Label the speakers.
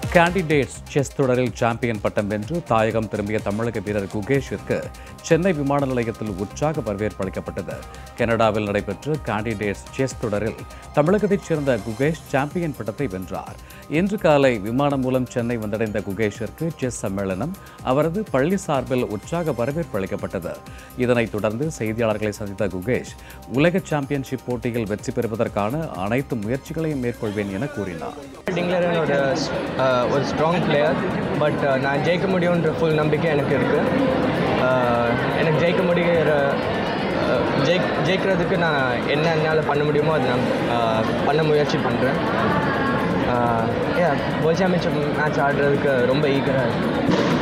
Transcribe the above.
Speaker 1: candidates chess தொடரில் champion பட்டம் வென்று தாயகம் திரும்பிய தமிழக வீரர் குகேஷிற்கு சென்னை விமான நிலையத்தில் உற்சாக வரவேற்பு அளிக்கப்பட்டது கனடாவில் நடைபெற்ற கேண்டிடேட்ஸ் செஸ் தொடரில் தமிழகத்தைச் சேர்ந்த குகேஷ் சாம்பியன் பட்டத்தை வென்றார் இன்று காலை விமானம் மூலம் சென்னை வந்தடைந்த குகேஷிற்கு செஸ் சம்மேளனம் அவரது பள்ளி சார்பில் உற்சாக வரவேற்பு அளிக்கப்பட்டது இதனைத் தொடர்ந்து செய்தியாளர்களை சந்தித்த குகேஷ் உலக சாம்பியன்ஷிப் போட்டியில் வெற்றி பெறுவதற்கான அனைத்து முயற்சிகளையும் மேற்கொள்வேன் என கூறினார்
Speaker 2: டிங்லரனோட ஒரு ஸ்ட்ராங் பிளேயர் பட் நான் ஜெயிக்க முடியுன்ற ஃபுல் நம்பிக்கை எனக்கு இருக்குது எனக்கு ஜெயிக்க முடிகிற அஹ், ஜெயிக் ஜெயிக்கிறதுக்கு நான் என்ன என்னால் பண்ண முடியுமோ அதை நான் அஹ், பண்ண முயற்சி பண்ணுறேன் ஏ வேர்ல்ட் சாம்பியன்ஷிப் மேட்ச் ஆடுறதுக்கு ரொம்ப ஈகராக இருக்குது